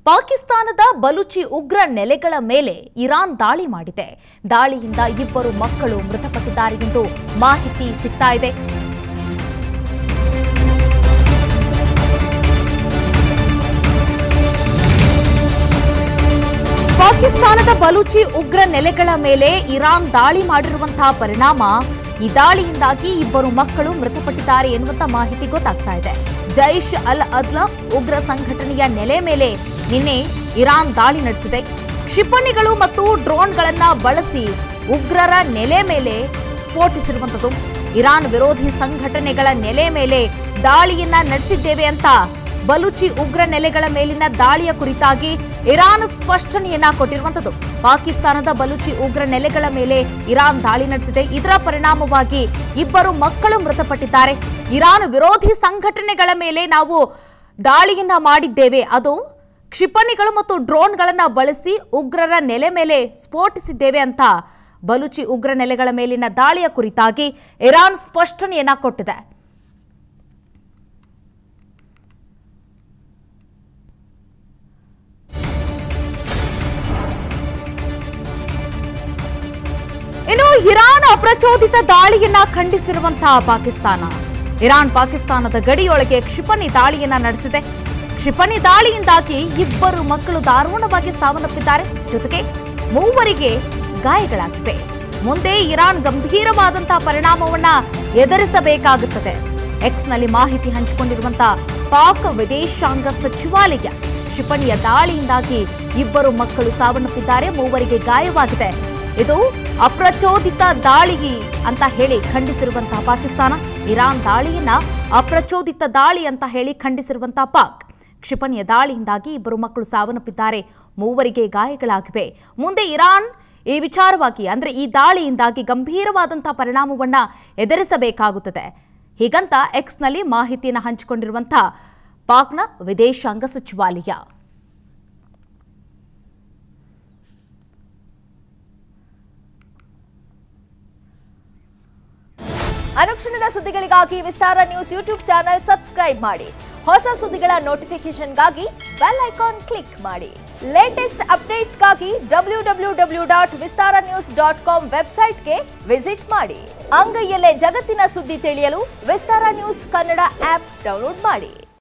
ಪಾಕಿಸ್ತಾನದ ಬಲುಚಿ ಉಗ್ರ ನೆಲೆಗಳ ಮೇಲೆ ಇರಾನ್ ದಾಳಿ ಮಾಡಿದೆ ದಾಳಿಯಿಂದ ಇಬ್ಬರು ಮಕ್ಕಳು ಮೃತಪಟ್ಟಿದ್ದಾರೆ ಎಂದು ಮಾಹಿತಿ ಸಿಗ್ತಾ ಇದೆ ಪಾಕಿಸ್ತಾನದ ಬಲೂಚಿ ಉಗ್ರ ನೆಲೆಗಳ ಮೇಲೆ ಇರಾನ್ ದಾಳಿ ಮಾಡಿರುವಂತಹ ಪರಿಣಾಮ ಈ ದಾಳಿಯಿಂದಾಗಿ ಇಬ್ಬರು ಮಕ್ಕಳು ಮೃತಪಟ್ಟಿದ್ದಾರೆ ಎನ್ನುವಂತ ಮಾಹಿತಿ ಗೊತ್ತಾಗ್ತಾ ಇದೆ ಜೈಷ್ ಅಲ್ ಅದ್ಲ ಉಗ್ರ ಸಂಘಟನೆಯ ನೆಲೆ ಮೇಲೆ ನಿನ್ನೆ ಇರಾನ್ ದಾಳಿ ನಡೆಸಿದೆ ಕ್ಷಿಪಣಿಗಳು ಮತ್ತು ಡ್ರೋನ್ಗಳನ್ನ ಬಳಸಿ ಉಗ್ರರ ನೆಲೆ ಮೇಲೆ ಸ್ಫೋಟಿಸಿರುವಂಥದ್ದು ಇರಾನ್ ವಿರೋಧಿ ಸಂಘಟನೆಗಳ ನೆಲೆ ಮೇಲೆ ದಾಳಿಯನ್ನ ನಡೆಸಿದ್ದೇವೆ ಅಂತ ಬಲೂಚಿ ಉಗ್ರ ನೆಲೆಗಳ ಮೇಲಿನ ದಾಳಿಯ ಕುರಿತಾಗಿ ಇರಾನ್ ಸ್ಪಷ್ಟನೆಯನ್ನ ಕೊಟ್ಟಿರುವಂತದ್ದು ಪಾಕಿಸ್ತಾನದ ಬಲೂಚಿ ಉಗ್ರ ನೆಲೆಗಳ ಮೇಲೆ ಇರಾನ್ ದಾಳಿ ನಡೆಸಿದೆ ಇದರ ಪರಿಣಾಮವಾಗಿ ಇಬ್ಬರು ಮಕ್ಕಳು ಮೃತಪಟ್ಟಿದ್ದಾರೆ ಇರಾನ್ ವಿರೋಧಿ ಸಂಘಟನೆಗಳ ಮೇಲೆ ನಾವು ದಾಳಿಯನ್ನ ಮಾಡಿದ್ದೇವೆ ಅದು ಕ್ಷಿಪಣಿಗಳು ಮತ್ತು ಡ್ರೋನ್ಗಳನ್ನ ಬಳಸಿ ಉಗ್ರರ ನೆಲೆ ಮೇಲೆ ಸ್ಫೋಟಿಸಿದ್ದೇವೆ ಅಂತ ಬಲೂಚಿ ಉಗ್ರ ನೆಲೆಗಳ ಮೇಲಿನ ದಾಳಿಯ ಕುರಿತಾಗಿ ಇರಾನ್ ಸ್ಪಷ್ಟನೆಯನ್ನ ಕೊಟ್ಟಿದೆ ಇನ್ನು ಇರಾನ್ ಅಪ್ರಚೋದಿತ ದಾಳಿಯನ್ನ ಖಂಡಿಸಿರುವಂತಹ ಪಾಕಿಸ್ತಾನ ಇರಾನ್ ಪಾಕಿಸ್ತಾನದ ಗಡಿಯೊಳಗೆ ಕ್ಷಿಪಣಿ ದಾಳಿಯನ್ನ ನಡೆಸಿದೆ ಕ್ಷಿಪಣಿ ದಾಳಿಯಿಂದಾಗಿ ಇಬ್ಬರು ಮಕ್ಕಳು ದಾರುಣವಾಗಿ ಸಾವನ್ನಪ್ಪಿದ್ದಾರೆ ಜೊತೆಗೆ ಮೂವರಿಗೆ ಗಾಯಗಳಾಗಿವೆ ಮುಂದೆ ಇರಾನ್ ಗಂಭೀರವಾದಂತಹ ಪರಿಣಾಮವನ್ನ ಎದುರಿಸಬೇಕಾಗುತ್ತದೆ ಎಕ್ಸ್ನಲ್ಲಿ ಮಾಹಿತಿ ಹಂಚಿಕೊಂಡಿರುವಂತಹ ಪಾಕ್ ವಿದೇಶಾಂಗ ಸಚಿವಾಲಯ ಕ್ಷಿಪಣಿಯ ದಾಳಿಯಿಂದಾಗಿ ಇಬ್ಬರು ಮಕ್ಕಳು ಸಾವನ್ನಪ್ಪಿದ್ದಾರೆ ಮೂವರಿಗೆ ಗಾಯವಾಗಿದೆ ಇದು ಅಪ್ರಚೋದಿತ ದಾಳಿ ಅಂತ ಹೇಳಿ ಖಂಡಿಸಿರುವಂತಹ ಪಾಕಿಸ್ತಾನ ಇರಾನ್ ದಾಳಿಯನ್ನ ಅಪ್ರಚೋದಿತ ದಾಳಿ ಅಂತ ಹೇಳಿ ಖಂಡಿಸಿರುವಂತಹ ಪಾಕ್ ಕ್ಷಿಪಣಿಯ ದಾಳಿಯಿಂದಾಗಿ ಇಬ್ಬರು ಮಕ್ಕಳು ಸಾವನ್ನಪ್ಪಿದ್ದಾರೆ ಮೂವರಿಗೆ ಗಾಯಗಳಾಗಿವೆ ಮುಂದೆ ಇರಾನ್ ಈ ವಿಚಾರವಾಗಿ ಅಂದ್ರೆ ಈ ದಾಳಿಯಿಂದಾಗಿ ಗಂಭೀರವಾದಂತಹ ಪರಿಣಾಮವನ್ನ ಎದುರಿಸಬೇಕಾಗುತ್ತದೆ ಹೀಗಂತ ಎಕ್ಸ್ನಲ್ಲಿ ಮಾಹಿತಿಯನ್ನು ಹಂಚಿಕೊಂಡಿರುವಂತಹ ಪಾಕ್ನ ವಿದೇಶಾಂಗ ಸಚಿವಾಲಯ ಅನುಕ್ಷಣದ ಸುದ್ದಿಗಳಿಗಾಗಿ Vistara news YouTube channel subscribe ಮಾಡಿ ಹೊಸ ಸುದ್ದಿಗಳ ನೋಟಿಫಿಕೇಶನ್ಗಾಗಿ ಬೆಲ್ ಐಕಾನ್ ಕ್ಲಿಕ್ ಮಾಡಿ ಲೇಟೆಸ್ಟ್ ಅಪ್ಡೇಟ್ಸ್ಗಾಗಿ W W W dot Vistara news dot com ವೆಬ್ಸೈಟ್ಗೆ ವಿಸಿಟ್ ಮಾಡಿ ಅಂಗೈಯಲ್ಲೇ ಜಗತ್ತಿನ ಸುದ್ದಿ ತಿಳಿಯಲು Vistara news Kannada app download ಮಾಡಿ